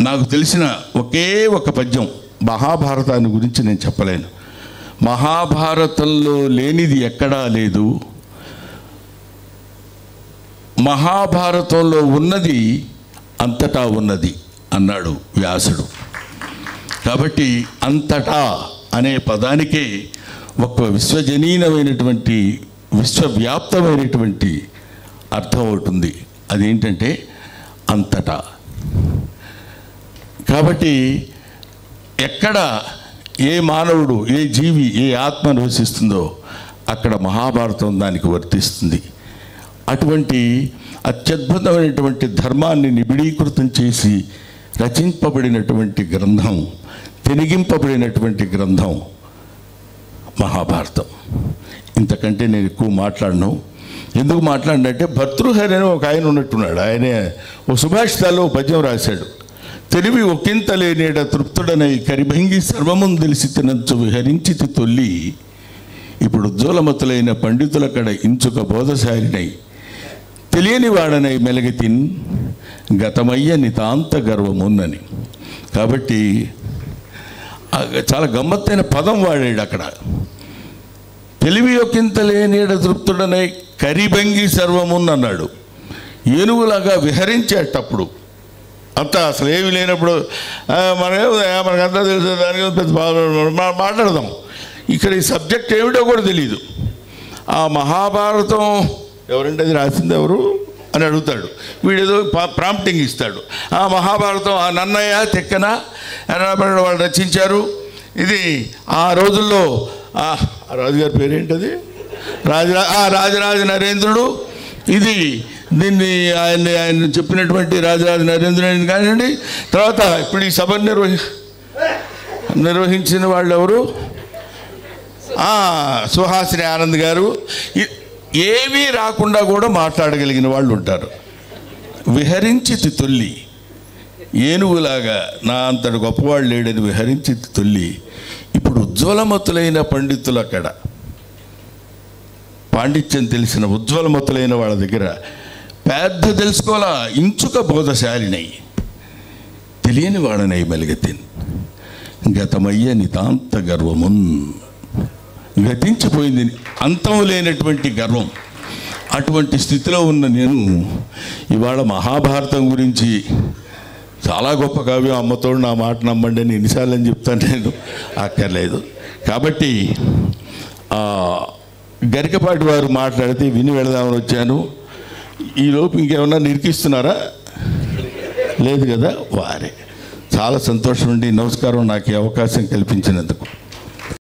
నాకు తెలిసిన ఒకే ఒక పద్యం మహాభారతాన్ని గురించి నేను చెప్పలేను మహాభారతంలో లేనిది ఎక్కడా లేదు మహాభారతంలో ఉన్నది అంతటా ఉన్నది అన్నాడు వ్యాసుడు కాబట్టి అంతటా అనే పదానికే ఒక విశ్వజనీనమైనటువంటి విశ్వవ్యాప్తమైనటువంటి అర్థం అవుతుంది అదేంటంటే అంతటా కాబట్టి ఎక్కడ ఏ మానవుడు ఏ జీవి ఏ ఆత్మ నివసిస్తుందో అక్కడ మహాభారతం దానికి వర్తిస్తుంది అటువంటి అత్యద్భుతమైనటువంటి ధర్మాన్ని నిబిడీకృతం చేసి రచింపబడినటువంటి గ్రంథం తెనిగింపబడినటువంటి గ్రంథం మహాభారతం ఇంతకంటే నేను ఎక్కువ మాట్లాడను ఎందుకు మాట్లాడినంటే భర్తృహరి అని ఒక ఆయన ఉన్నట్టున్నాడు ఆయనే ఓ సుభాషితాల్లో ఓ పద్యం రాశాడు తెలివి ఒకంత లేనేడ తృప్తుడనై కరిభంగి సర్వముం తెలిసి తినచ్చు విహరించి తొల్లి ఇప్పుడు ఉజ్వలమతులైన పండితుల కడ ఇంచుక బోధశారినై తెలియని వాడనై మెలగితిన్ గతమయ్య నితాంత గర్వమున్నని కాబట్టి ఆ చాలా గమ్మత్తైన పదం వాడాడు అక్కడ తెలివి ఒకంత లేనిడ తృప్తుడనై కరిభంగి సర్వమున్ అన్నాడు ఏనుగులాగా విహరించేటప్పుడు అంతా అసలు ఏమి లేనప్పుడు "ఆ, మనమే ఆ, మనకంతా తెలుసు దానికి పెద్ద బాధ- మా- మాట్లాడదాం ఇక్కడ ఈ సబ్జెక్ట్ ఏమిటో కూడా తెలియదు ఆ మహాభారతం ఎవరంటే అది రాసింది ఎవరు అని అడుగుతాడు వీడేదో ప్రాంప్టింగ్ ఇస్తాడు ఆ మహాభారతం ఆ నన్నయ్య తెక్కన ఎర్రబడి వాళ్ళు రచించారు ఇది ఆ రోజుల్లో ఆ ఆ రాజుగారి పేరేంటది రాజరా ఆ రాజరాజ నరేంద్రుడు ఇది దీన్ని ఆయన ఆయన చెప్పినటువంటి రాజరాజ నరేంద్రుని కానివ్వండి తర్వాత ఇప్పుడు ఈ సభ నిర్వహి నిర్వహించిన వాళ్ళు ఎవరు ఆ, సుహాసిని ఆనంద్ గారు ఇ- ఏమీ రాకుండా కూడా మాట్లాడగలిగిన వాళ్ళు ఉంటారు విహరించి తొల్లి ఏనుగులాగా నా అంతటి గొప్పవాళ్ళు లేడని విహరించి తొల్లి ఇప్పుడు ఉజ్వలమతులైన పండితులు అక్కడ పాండిత్యం తెలిసిన ఉజ్వలమతులైన వాళ్ళ దగ్గర పెద్ద తెలుసుకోవాలా ఇంచుక బోధశాలినై తెలియని వాడనై మెలిగతిన్ గతమయ్య నితాంత గర్వమున్ గతించిపోయింది అంతం లేనటువంటి గర్వం అటువంటి స్థితిలో ఉన్న నేను ఇవాళ మహాభారతం గురించి చాలా గొప్ప కావ్యం అమ్మతోడు నా మాట నమ్మండి అని ఎన్నిసార్లు అని చెప్తాను నేను అక్కర్లేదు కాబట్టి ఆ, గరికపాటి వారు మాట్లాడితే విని వెళదామని వచ్చాను ఈలోపు ఇంకేమన్నా నిరికిస్తున్నారా లేదు కదా వారే చాలా సంతోషం అండి నమస్కారం నాకు ఈ అవకాశం కల్పించినందుకు